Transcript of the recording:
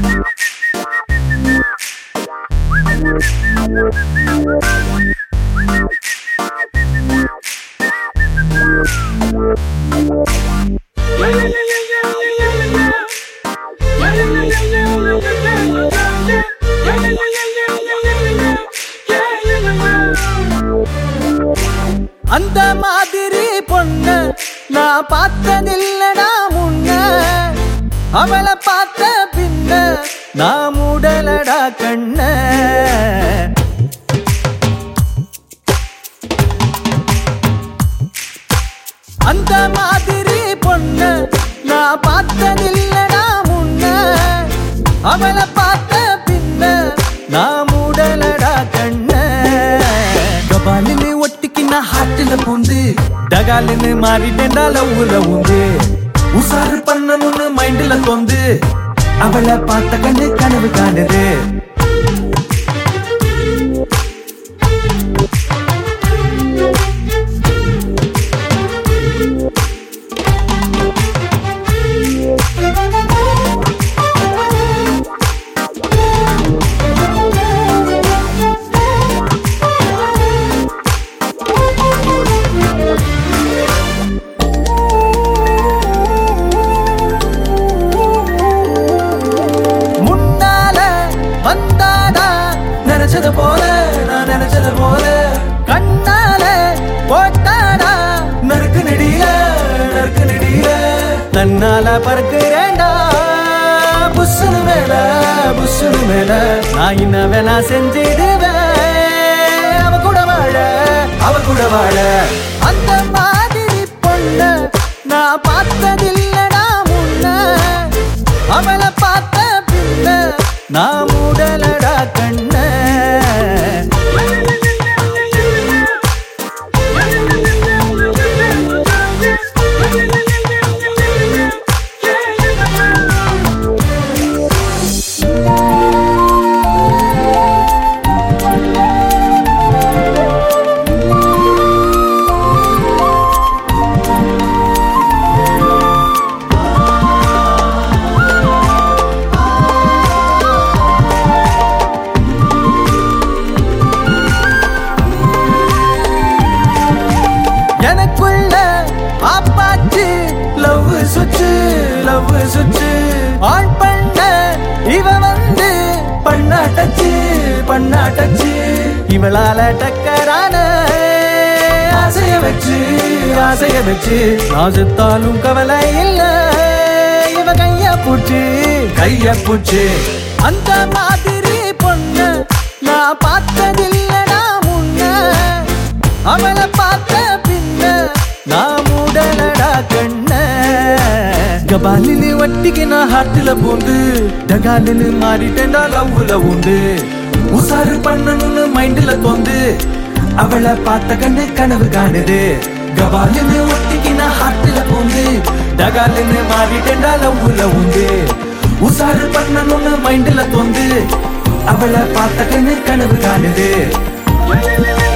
அந்த மாதிரி பொண்ண நான் பார்த்ததில்லடா முன்ன அவளை பார்த்த பின்ன நான் மூடலடா கண்ண அந்த மாதிரி பொண்ண நான் பார்த்ததில்லடா முன்ன அவளை பார்த்த பின்ன நான் மூடலடா கண்ண கபாலின்னு ஒட்டிக்கு நான் ஹாட்டில பூந்து டகாலின்னு மாறிட்டேன்டா லவ்வுல உந்து உசாரு பண்ணணும்னு மைண்ட்ல தொந்து அவளை பார்த்த கண்ணு கனவு காணுது முன்னால வந்தாடா நினைச்சது போல நான் நினைச்சது போல கண்ணால போட்டாடா நறுக்கு நெடியில நறுக்கு நெடியில தன்னால பறக்குறேன்டா புஷ்ஷனு மேல புஷ்ஷனு மேல நான் என்ன வேணா செஞ்சிடுவேன் அவ கூட வாழ அவ கூட வாழ அந்த மாதிரி பொண்ண நான் பார்த்ததில்லடா முன்ன அவளை பார்த்த பின்ன நான் மூடலடா கண்ண எனக்குள்ள ஆப்பாச்சு love switch love switch on பண்ண இவ வந்து பண்ணா டச்சு பண்ணா டச்சு இவளால டக்கரான ஆசைய வச்சு ஆசைய வச்சு நான் செத்தாலும் கவலை இல்ல இவ கைய பூச்சு கைய பூச்சு அந்த மாதிரி பொண்ண நான் பார்த்ததில்லடா முன்ன அவளை பார்த்த பின்ன நான் மூடலடா கண்ண கபாலினு வட்டிக்கு நான் ஹார்ட்ல பூந்து டகாலினு மாறிட்டேன்டா லவ்வுல உண்டு உசாரு பண்ணணும்னு மைண்ட்ல தோந்து அவளை பார்த்த கண்ணு கனவு காணுது கபாலினு ஒட்டிக்கு நான் ஹார்ட்ல பூந்து டகாலினு மாறிட்டேன்டா லவ்வுல உண்டு உசாரு பண்ணணும்னு மைண்ட்ல தோந்து அவளை பார்த்த கண்ணு கனவு காணுது